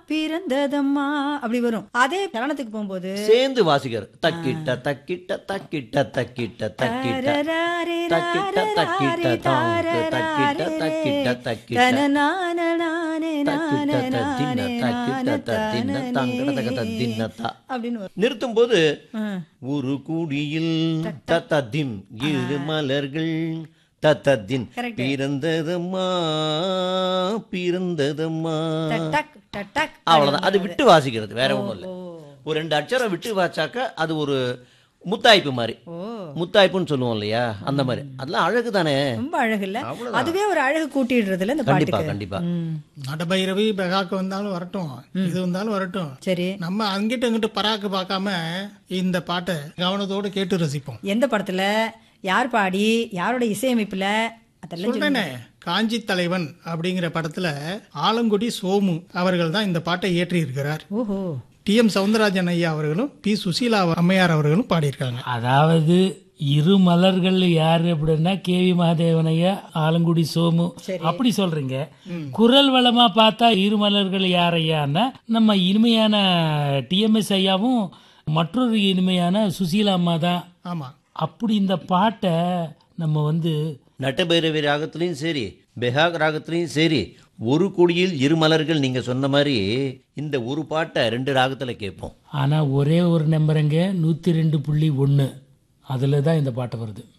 பிறந்ததம்மா அப்படி வரும் அதே சரணத்துக்கு போகும்போது சேர்ந்து வாசிக்கிறார் தக்கிட்ட தக்கிட்ட தக்கிட்ட தக்கிட்ட தக்கிட்ட தரராரே தக்கிட்ட தக்கிட்ட தாங்கு தக்கிட்ட தக்கிட்ட தக்கிட்ட தனநானநானே தக்கிட்ட தத்தின்ன நானே தக்கிட்ட தத்தின்ன நானே தங்கட தக தத்தின்னத்தா அப்படின்னு வரும் நிறுத்தும் போது ஆ. ஒரு குடியில் தத்ததிம் இரு மலர்கள் தத்ததின் Correct. பிறந்ததம்மா பிறந்ததம்மா டக் டக் டக் டக் அவ்வளவுதான் அது விட்டு வாசிக்கிறது வேற ஒண்ணும் இல்ல ஒரு ரெண்டு அட்சரம் விட்டு வாச்சாக்க அது ஒரு முத்தாய்ப்பு மாதிரி ஓ முத்தாய்ப்புன்னு சொல்லுவோம் இல்லையா அந்த மாதிரி அதெல்லாம் அழகு தானே ரொம்ப அழகு இல்ல அதுவே ஒரு அழகு கூட்டிடுறதுல இந்த கண்டிப்பா பாட்டுக்கு கண்டிப்பா ம். நடபைரவி பெகாக்கு வந்தாலும் வரட்டும் இது வந்தாலும் வரட்டும் சரி நம்ம அங்கிட்ட இங்கிட்ட பராக்கு பார்க்காம இந்த பாட்டை கவனத்தோட கேட்டு ரசிப்போம் எந்த படத்துல யார் பாடி யாரோட இசையமைப்புல அதெல்லாம் சொல்லு. சொல்றேனே காஞ்சி தலைவன் அப்படிங்கிற படத்துல ஆலங்குடி சோமு அவர்கள் தான் இந்த பாட்டை இயற்றி இருக்கிறார் ஓஹோ டி எம் சவுந்தரராஜன் ஐயா அவர்களும் பி சுசீலா அம்மையார் அவர்களும் பாடியிருக்காங்க அதாவது இரு மலர்கள் யாரு அப்படின்னா கேவி மகாதேவனையா ஆலங்குடி சோமு அப்படி சொல்றீங்க குரல் வளமா பார்த்தா இரு மலர்கள் யாரையான்னா நம்ம இனிமையான டிஎம்எஸ் ஐயாவும் மற்றொரு இனிமையான சுசீலா அம்மா தான் ஆமா அப்படி இந்த பாட்டை நம்ம வந்து நட்டபைரவி ராகத்துலயும் சரி பெஹாக் ராகத்துலயும் சரி ஒரு கொடியில் இரு மலர்கள் நீங்க சொன்ன மாதிரி இந்த ஒரு பாட்டை ரெண்டு ராகத்துல கேட்போம் ஆனா ஒரே ஒரு நம்பருங்க நூத்தி ரெண்டு புள்ளி ஒன்று அதுல தான் இந்த பாட்டு வருது